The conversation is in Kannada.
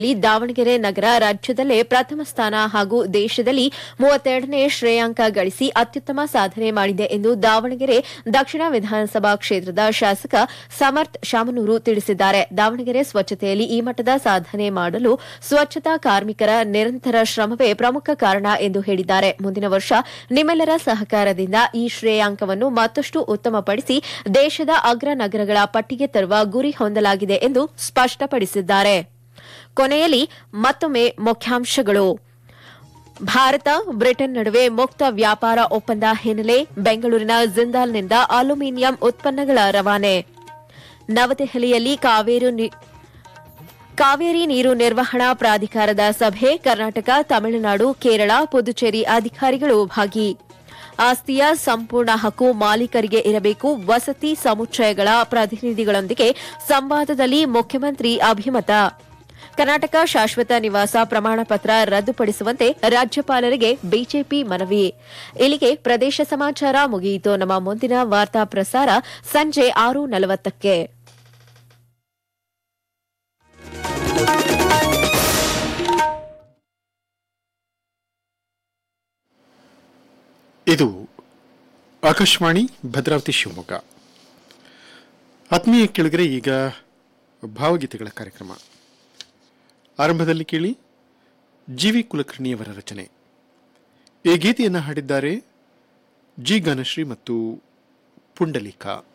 ಈ ದಾವಣಗೆರೆ ನಗರ ರಾಜ್ಯದಲ್ಲೇ ಪ್ರಥಮ ಸ್ಥಾನ ಹಾಗೂ ದೇಶದಲ್ಲಿ ಮೂವತ್ತೆರಡನೇ ಶ್ರೇಯಾಂಕ ಗಳಿಸಿ ಅತ್ಯುತ್ತಮ ಸಾಧನೆ ಮಾಡಿದೆ ಎಂದು ದಾವಣಗೆರೆ ದಕ್ಷಿಣ ವಿಧಾನಸಭಾ ಕ್ಷೇತ್ರದ ಶಾಸಕ ಸಮರ್ಥ್ ಶಾಮನೂರು ತಿಳಿಸಿದ್ದಾರೆ ದಾವಣಗೆರೆ ಸ್ವಚ್ಛತೆಯಲ್ಲಿ ಈ ಮಟ್ಟದ ಸಾಧನೆ ಮಾಡಲು ಸ್ವಚ್ಛತಾ ಕಾರ್ಮಿಕರ ನಿರಂತರ ಶ್ರಮವೇ ಪ್ರಮುಖ ಕಾರಣ ಎಂದು ಹೇಳಿದ್ದಾರೆ ಮುಂದಿನ ವರ್ಷ ನಿಮ್ಮೆಲ್ಲರ ಸಹಕಾರದಿಂದ ಈ ಶ್ರೇಯಾಂಕವನ್ನು ಮತ್ತಷ್ಟು ಉತ್ತಮಪಡಿಸಿ ದೇಶದ ಅಗ್ರ ನಗರಗಳ ಪಟ್ಟಿಗೆ ತರುವ ಗುರಿ ಹೊಂದಲಾಗಿದೆ ಎಂದು ಸ್ಪಷ್ಟಪಡಿಸಿದ್ದಾರೆ ಕೊನೆಯಲ್ಲಿ ಮತ್ತೊಮ್ಮೆ ಮುಖ್ಯಾಂಶಗಳು ಭಾರತ ಬ್ರಿಟನ್ ನಡುವೆ ಮುಕ್ತ ವ್ಯಾಪಾರ ಒಪ್ಪಂದ ಹಿನ್ನೆಲೆ ಬೆಂಗಳೂರಿನ ಜಿಂದಾಲ್ನಿಂದ ಅಲ್ಯೂಮಿನಿಯಂ ಉತ್ಪನ್ನಗಳ ರವಾನೆ ನವದೆಹಲಿಯಲ್ಲಿ ಕಾವೇರಿ ನೀ- ಕಾವೇರಿ ನೀರು ನಿರ್ವಹಣಾ ಪ್ರಾಧಿಕಾರದ ಸಭೆ ಕರ್ನಾಟಕ ತಮಿಳುನಾಡು ಕೇರಳ ಪುದುಚೇರಿ ಅಧಿಕಾರಿಗಳು ಭಾಗಿ ಆಸ್ತಿಯ ಸಂಪೂರ್ಣ ಹಕ್ಕು ಮಾಲೀಕರಿಗೆ ಇರಬೇಕು ವಸತಿ ಸಮುಚ್ಚಯಗಳ ಪ್ರತಿನಿಧಿಗಳೊಂದಿಗೆ ಸಂವಾದದಲ್ಲಿ ಮುಖ್ಯಮಂತ್ರಿ ಅಭಿಮತ ಕರ್ನಾಟಕ ಶಾಶ್ವತ ನಿವಾಸ ಪ್ರಮಾಣ ಪತ್ರ ರದ್ದುಪಡಿಸುವಂತೆ ರಾಜ್ಯಪಾಲರಿಗೆ ಬಿಜೆಪಿ ಮನವಿ ಇಲ್ಲಿಗೆ ಪ್ರದೇಶ ಸಮಾಚಾರ ಮುಗಿಯಿತು ನಮ್ಮ ಮುಂದಿನ ವಾರ್ತಾ ಪ್ರಸಾರ ಸಂಜೆ ಆರು ನಲವತ್ತಕ್ಕೆ ಇದು ಆಕಾಶವಾಣಿ ಭದ್ರಾವತಿ ಶಿವಮೊಗ್ಗ ಆತ್ಮೀಯ ಕೆಳಗರೆ ಈಗ ಭಾವಗೀತೆಗಳ ಕಾರ್ಯಕ್ರಮ ಆರಂಭದಲ್ಲಿ ಕೇಳಿ ಜಿ ವಿ ಕುಲಕರ್ಣಿಯವರ ರಚನೆ ಈ ಗೀತೆಯನ್ನು ಹಾಡಿದ್ದಾರೆ ಜಿ ಗಣಶ್ರೀ ಮತ್ತು ಪುಂಡಲೀಕ